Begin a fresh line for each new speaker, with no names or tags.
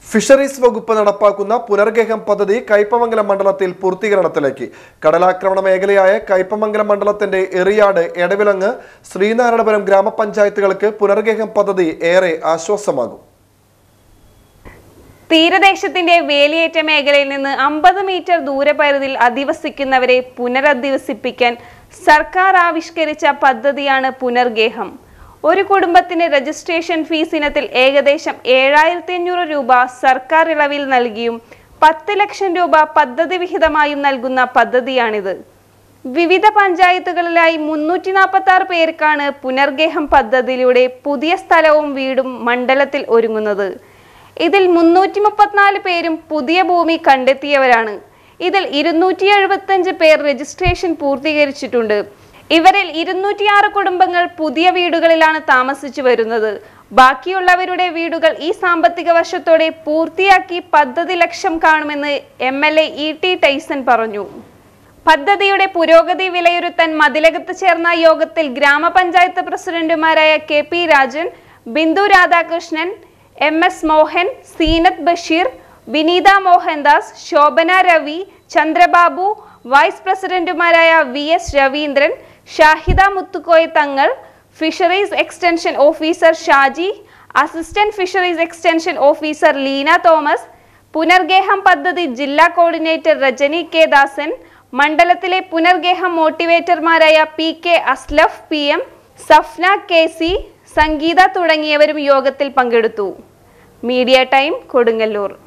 fisheries വകുപ്പ് നടപ്പാക്കുന്ന പുനർഗേഹം പദ്ധതി കയ്പമംഗലം മണ്ഡലത്തിൽ പൂർത്തീകരണത്തിലേക്ക് കടലാക്രമണ മേഖലയായ കയ്പമംഗലം മണ്ഡലത്തിന്റെ എറിയാട് എടവിലങ്ങ് ശ്രീനാരായണപുരം ഗ്രാമപഞ്ചായത്തുകൾക്ക് പുനർഗേഹം പദ്ധതി ഏറെ ആശ്വാസമാകും
തീരദേശത്തിന്റെ വേലിയേറ്റ മേഖലയിൽ നിന്ന് അമ്പത് മീറ്റർ ദൂരപരിധിയിൽ അധിവസിക്കുന്നവരെ പുനരധിവസിപ്പിക്കാൻ സർക്കാർ ആവിഷ്കരിച്ച പദ്ധതിയാണ് പുനർഗേഹം ഒരു കുടുംബത്തിന് രജിസ്ട്രേഷൻ ഫീസ് ഇനത്തിൽ ഏകദേശം ഏഴായിരത്തി അഞ്ഞൂറ് രൂപ സർക്കാർ ഇളവിൽ നൽകിയും പത്ത് ലക്ഷം രൂപ പദ്ധതി വിഹിതമായും നൽകുന്ന പദ്ധതിയാണിത് വിവിധ പഞ്ചായത്തുകളിലായി മുന്നൂറ്റി നാൽപ്പത്തി ആറ് പേർക്കാണ് പുനർഗേഹം പദ്ധതിയിലൂടെ പുതിയ സ്ഥലവും വീടും മണ്ഡലത്തിൽ ഒരുങ്ങുന്നത് ഇതിൽ മുന്നൂറ്റി മുപ്പത്തിനാല് പേരും പുതിയ ഭൂമി കണ്ടെത്തിയവരാണ് ഇതിൽ ഇരുന്നൂറ്റി എഴുപത്തഞ്ച് പേർ രജിസ്ട്രേഷൻ പൂർത്തീകരിച്ചിട്ടുണ്ട് ഇവരിൽ ഇരുന്നൂറ്റിയാറ് കുടുംബങ്ങൾ പുതിയ വീടുകളിലാണ് താമസിച്ചു വരുന്നത് ബാക്കിയുള്ളവരുടെ വീടുകൾ ഈ സാമ്പത്തിക വർഷത്തോടെ പൂർത്തിയാക്കി പദ്ധതി ലക്ഷം കാണുമെന്ന് M L A E T Tyson പറഞ്ഞു പദ്ധതിയുടെ പുരോഗതി വിലയിരുത്താൻ മതിലകത്ത് ചേർന്ന യോഗത്തിൽ ഗ്രാമപഞ്ചായത്ത് പ്രസിഡന്റുമാരായ K P Rajan Bindu Radhakrishnan M S Mohan Seenath Basheer Vineetha Mohandas Shobhana Ravi Chandrababu vice പ്രസിഡന്റുമാരായ V S Raveendran Shahida Muthukoya Thangal fisheries extension officer Shaji assistant fisheries extension officer Leena Thomas Punargeham പദ്ധതി ജില്ലാ കോർഡിനേറ്റർ രജനി കെ ദാസൻ മണ്ഡലത്തിലെ പുനർഗേഹം മോട്ടിവേറ്റർമാരായ P K Aslaf P M Safna K C സംഗീത തുടങ്ങിയവരും യോഗത്തിൽ പങ്കെടുത്തു മീഡിയ ടൈം കൊടുങ്ങല്ലൂർ